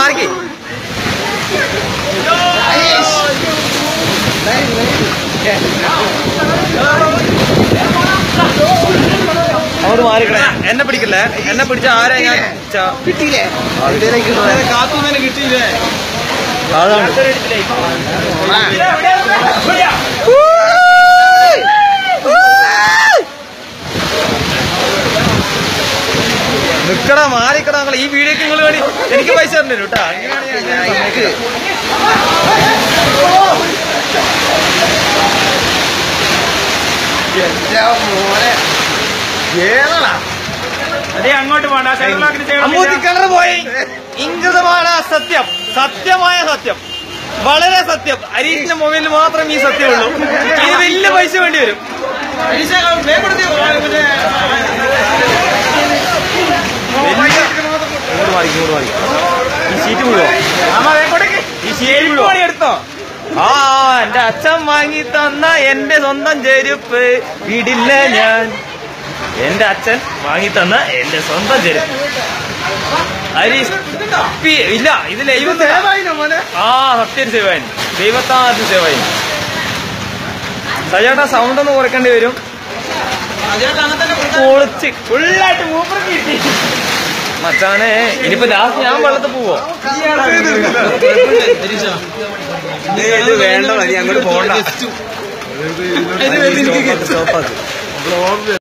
മാറിക്കേ അങ്ങോട്ട് മാറിക്കണേ എന്നെ പിടിക്കല്ലേ എന്നെ പിടിച്ച ആരാ ഞാൻ ച- കിട്ടിയില്ലേ കാത്തുനിന്ന് കിട്ടിയില്ലേ അതാണ് നിക്കടാ മാറിക്കടാ നിങ്ങൾ ഈ വീഡിയോക്ക് നിങ്ങൾ വേണ്ടി എനിക്ക് പൈസ തരണ്ടേ കേട്ടാ എനിക്ക് മോനെ ഏതാ അതേ അങ്ങോട്ട് പോണ്ട ചെറുതാക്കി അമ്മൂത്തി കിണർ പോയി ഇംഗിതമാണ് സത്യം സത്യമായ സത്യം വളരെ സത്യം അരീഷിന്റെ മൊബൈലിൽ മാത്രം ഈ സത്യമുള്ളൂ ഇത് വലിയ പൈസ വേണ്ടി വരും വലിയ- ഇങ്ങോട്ട് മാറി ഇങ്ങോട്ട് മാറി ഈ ഷീറ്റ് മുഴുവോ ഈ ഷീറ്റ് മുഴുവോ എടുത്തോ ആ എന്റെ അച്ഛൻ വാങ്ങി തന്ന എന്റെ സ്വന്തം ചെരുപ്പ് വിടില്ല ഞാൻ എന്റെ അച്ഛൻ വാങ്ങി തന്ന എന്റെ സ്വന്തം ചെരുപ്പ് ഹരീഷ് പി- ഇല്ല ഇത് ലൈവ് ആ സത്യം സേവായി ദൈവത്താദ്യം സേവായി സജേട്ടാ സൗണ്ട് ഒന്ന് കുറയ്ക്കേണ്ടി വരും പൊളിച്ച് ഫുള്ളായിട്ട് മൂപ്പർ കിട്ടി മച്ചാനെ ഇനിയിപ്പോ ലാസ്റ്റ് ഞാൻ വെള്ളത്തിൽ പോവോ ഇത് വേണ്ട മതി അങ്ങോട്ട് പോണ്ട സ്റ്റോപ്പാക്ക്